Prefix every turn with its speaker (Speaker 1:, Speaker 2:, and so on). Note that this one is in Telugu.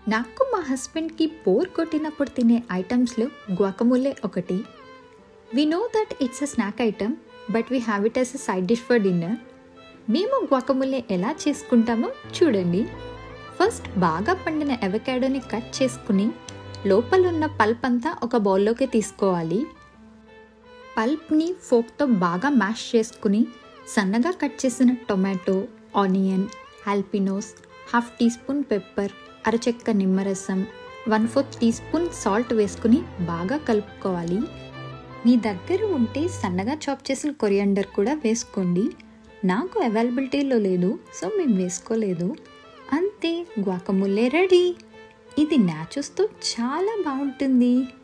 Speaker 1: నాకు మా హస్బెండ్కి బోర్ కొట్టినప్పుడు తినే ఐటమ్స్లో గువాకములే ఒకటి we know that it's a snack item but we have it as a side dish for dinner మేము గువాకములే ఎలా చేసుకుంటామో చూడండి ఫస్ట్ బాగా పండిన ఎవకాడోని కట్ చేసుకుని లోపల ఉన్న పల్ప్ అంతా ఒక బౌల్లోకి తీసుకోవాలి పల్ప్ని ఫోక్తో బాగా మ్యాష్ చేసుకుని సన్నగా కట్ చేసిన tomato onion jalapenos half teaspoon pepper అరచెక్క నిమ్మరసం one fourth teaspoon salt వేసుకుని బాగా కలుపుకోవాలి మీ దగ్గర ఉంటే సన్నగా చాప్ చేసిన కొరియాండర్ కూడా వేసుకోండి నాకు అవైలబిలిటీలో లేదు సో మేము వేసుకోలేదు అంతే గువాకముల్లే రెడీ ఇది నాచుస్తో చాలా బాగుంటుంది